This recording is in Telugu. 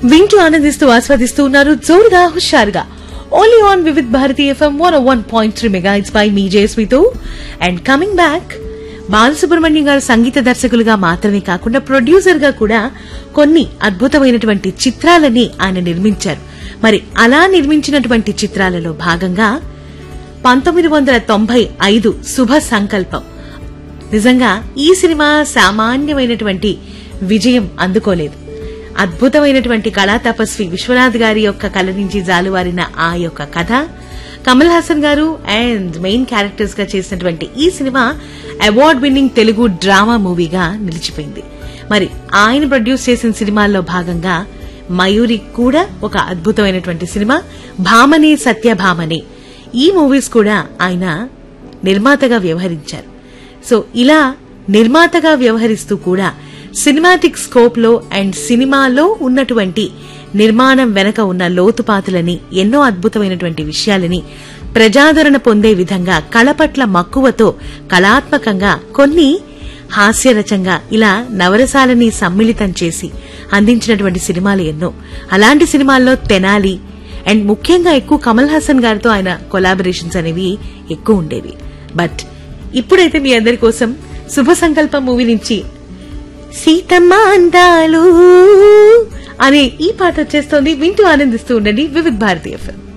వింటూ ఆనందిస్తూ ఆస్వాదిస్తూ ఉన్నారు జోరుగా హుషారుగా only on Vividh Bharati FM one one point three mega it's bye మీ జయస్మితో అండ్ కమింగ్ బ్యాక్ బాలసుబ్రహ్మణ్యం గారు సంగీత దర్శకులుగా మాత్రమే కాకుండా ప్రొడ్యూసర్ గా కూడా కొన్ని అద్భుతమైనటువంటి చిత్రాలని ఆయన నిర్మించారు మరి అలా నిర్మించినటువంటి చిత్రాలలో భాగంగా పంతొమ్మిది వందల తొంభై ఐదు శుభ సంకల్పం నిజంగా ఈ సినిమా సామాన్యమైనటువంటి విజయం అందుకోలేదు అద్భుతమైనటువంటి కళా తపస్వి విశ్వనాథ్ గారి యొక్క కళ నుంచి జాలువారిన ఆ యొక్క కథ కమల్ హాసన్ గారు అండ్ మెయిన్ క్యారెక్టర్స్ గా చేసినటువంటి ఈ cinema award winning Telugu drama మూవీగా నిలిచిపోయింది మరి ఆయన ప్రొడ్యూస్ చేసిన సినిమాల్లో భాగంగా మయూరి కూడా ఒక అద్భుతమైనటువంటి సినిమా భామనే సత్యభామనే ఈ మూవీస్ కూడా ఆయన నిర్మాతగా వ్యవహరించారు సో ఇలా నిర్మాతగా వ్యవహరిస్తూ కూడా సినిమాటిక్ స్కోప్ లో అండ్ సినిమాలో ఉన్నటువంటి నిర్మాణం వెనక ఉన్న లోతుపాతులని ఎన్నో అద్భుతమైనటువంటి విషయాలని ప్రజాదరణ పొందే విధంగా కళ పట్ల మక్కువతో కళాత్మకంగా కొన్ని హాస్యరచంగా ఇలా నవరసాలని సమ్మిళితం చేసి అందించినటువంటి సినిమాలు ఎన్నో అలాంటి సినిమాల్లో తెనాలి అండ్ ముఖ్యంగా ఎక్కువ కమల్ హాసన్ గారితో ఆయన కొలాబరేషన్స్ అనేవి ఎక్కువ ఉండేవి బట్ ఇప్పుడైతే మీ అందరి కోసం శుభ సంకల్పం మూవీ నుంచి సీతమ్మ అందాలు అనే ఈ పాట వచ్చేస్తోంది వింటూ ఆనందిస్తూ ఉండండి వివిధ్ భారతి ఎఫ్ఎం